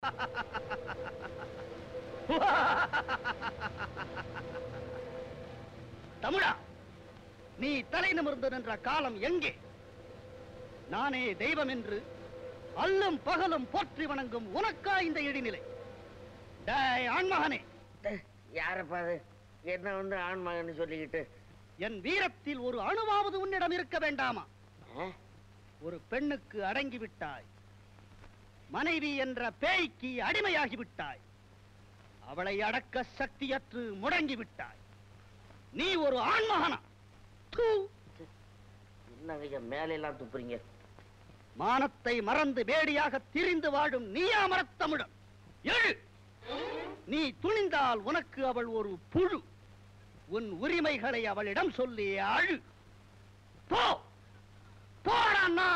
தமிழா நீ தலை நிமிர்ந்து நின்ற காலம் எங்கே நானே தெய்வம் என்று அல்லும் பகலும் போற்றி வணங்கும் உனக்கா இந்த இடிநிலை டேய் ஆண்மகனே யாரப்பா அது என்ன வந்து ஆண் மகன் சொல்லிக்கிட்டு என் வீரத்தில் ஒரு அணுவாவது உன்னிடம் இருக்க வேண்டாமா ஆ? ஒரு பெண்ணுக்கு அடங்கி விட்டாய் மனைவி என்ற பேய்க்கு அடிமையாகி விட்டாய் அவளை அடக்க சக்தியற்று முடங்கி விட்டாய் நீ ஒரு ஆண்மகனா தூ என்னங்க ஐயா மேலே எல்லாம் துப்புறீங்க மானத்தை மறந்து வேடியாக திரிந்து வாழும் நீயா மரத்தமிழன் எழு நீ துணிந்தால் உனக்கு அவள் ஒரு புழு உன் உரிமைகளை அவளிடம் சொல்லி அழு போ போடா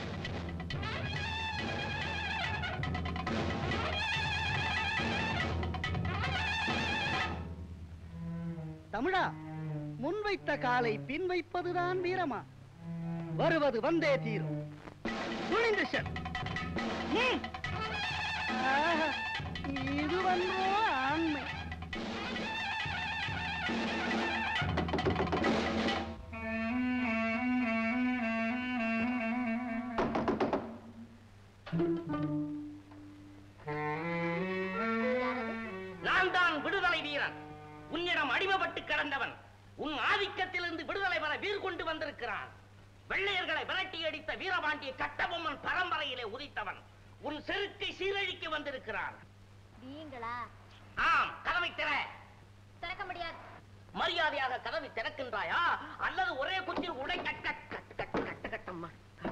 தமிழா முன்வைத்த காலை பின் வைப்பதுதான் வீரமா வருவது வந்தே தீரும் துணிந்து செல் ம். ஆஹா, இது வந்தோ ஆண்மை நான் தான் விடுதலை வீரன் உன்னிடம் அடிமைப்பட்டு கிடந்தவன் உன் ஆதிக்கத்திலிருந்து விடுதலை பெற வீர் கொண்டு வந்திருக்கிறான் வெள்ளையர்களை விரட்டி அடித்த வீரபாண்டிய கட்டபொம்மன் பரம்பரையிலே உதித்தவன் உன் செருக்கை சீரழிக்க வந்திருக்கிறான் நீங்களா ஆம் கதவை திற திறக்க முடியாது மரியாதையாக கதவை திறக்கின்றாயா அல்லது ஒரே குச்சில் உடை cut cut cut cut cut கட்டம்மா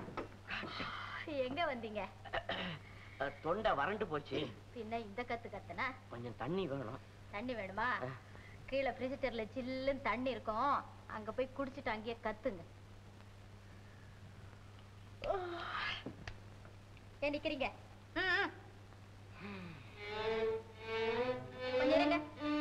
எங்க வந்தீங்க அஹ், தொண்டை வறண்டு போச்சு பின்ன இந்த கத்து கத்துனா கொஞ்சம் தண்ணி வேணும் தண்ணி வேணுமா ஆ. கீழே ஃப்ரிஜிட்டர்ல சில்லுன்னு தண்ணி இருக்கும் அங்க போய் குடிச்சிட்டு அங்கேயே கத்துங்க ஏன் நிக்கிறீங்க ம், ம். கொஞ்சம் இருங்க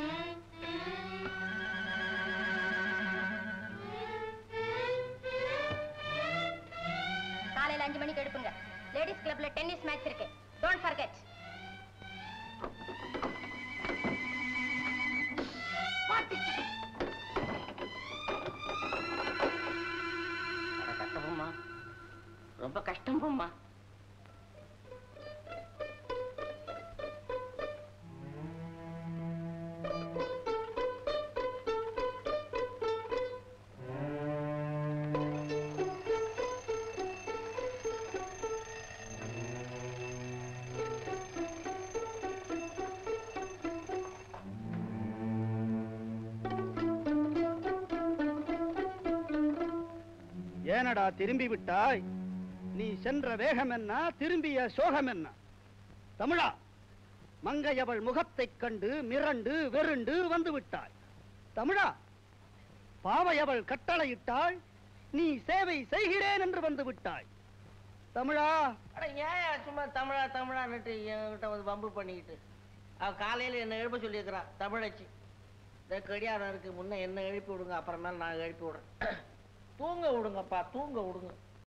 காலையில அஞ்சு மணிக்கு எடுப்புங்க லேடிஸ் கிளப்ல டென்னிஸ் மேட்ச் இருக்கு டோன்ட் ஃபர்கெட் அட கட்டபொம்மா ரொம்ப கஷ்டம் போம்மா ஏனடா திரும்பி விட்டாய் நீ சென்ற வேகம் என்ன திரும்பிய சோகம் என்ன தமிழா மங்கையவள் முகத்தைக் கண்டு மிரண்டு வெருண்டு வந்து விட்டாய் தமிழா பாவையவள் கட்டளையிட்டாள் நீ சேவை செய்கிறேன் என்று வந்து விட்டாய் தமிழா அட ஏன் சும்மா தமிழா தமிழான்னுட்டு என்கிட்ட வந்து வம்பு பண்ணிக்கிட்டு அவ காலையில என்ன எழுப்ப சொல்லியிருக்கிறா தமிழச்சி இந்த கடியாரம் இருக்கு முன்ன என்ன எழுப்பி விடுங்க அப்புறமேல நான் எழுப்பி விடுறேன் தூங்க விடுங்கப்பா தூங்க விடுங்க